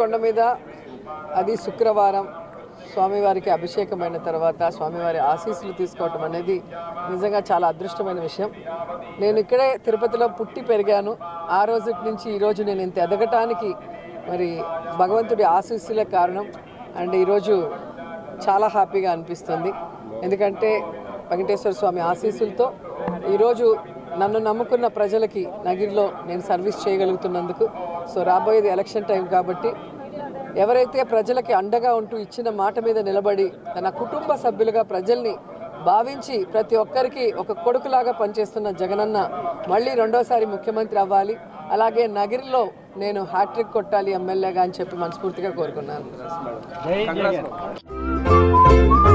కొండ మీద అది శుక్రవారం స్వామివారికి అభిషేకమైన తర్వాత స్వామివారి ఆశీస్సులు తీసుకోవటం అనేది నిజంగా చాలా అదృష్టమైన విషయం నేను ఇక్కడే తిరుపతిలో పుట్టి పెరిగాను ఆ రోజు నుంచి ఈ రోజు నేను ఇంత ఎదగటానికి మరి భగవంతుడి ఆశీస్సులే కారణం అండ్ ఈరోజు చాలా హ్యాపీగా అనిపిస్తుంది ఎందుకంటే వెంకటేశ్వర స్వామి ఆశీస్సులతో ఈరోజు నన్ను నమ్ముకున్న ప్రజలకి నగిరిలో నేను సర్వీస్ చేయగలుగుతున్నందుకు సో రాబోయేది ఎలక్షన్ టైం కాబట్టి ఎవరైతే ప్రజలకి అండగా ఉంటూ ఇచ్చిన మాట మీద నిలబడి తన కుటుంబ సభ్యులుగా ప్రజల్ని భావించి ప్రతి ఒక్కరికి ఒక కొడుకులాగా పనిచేస్తున్న జగనన్న మళ్ళీ రెండోసారి ముఖ్యమంత్రి అవ్వాలి అలాగే నగిరిలో నేను హ్యాట్రిక్ కొట్టాలి ఎమ్మెల్యేగా అని చెప్పి మనస్ఫూర్తిగా కోరుకున్నాను జై జగన్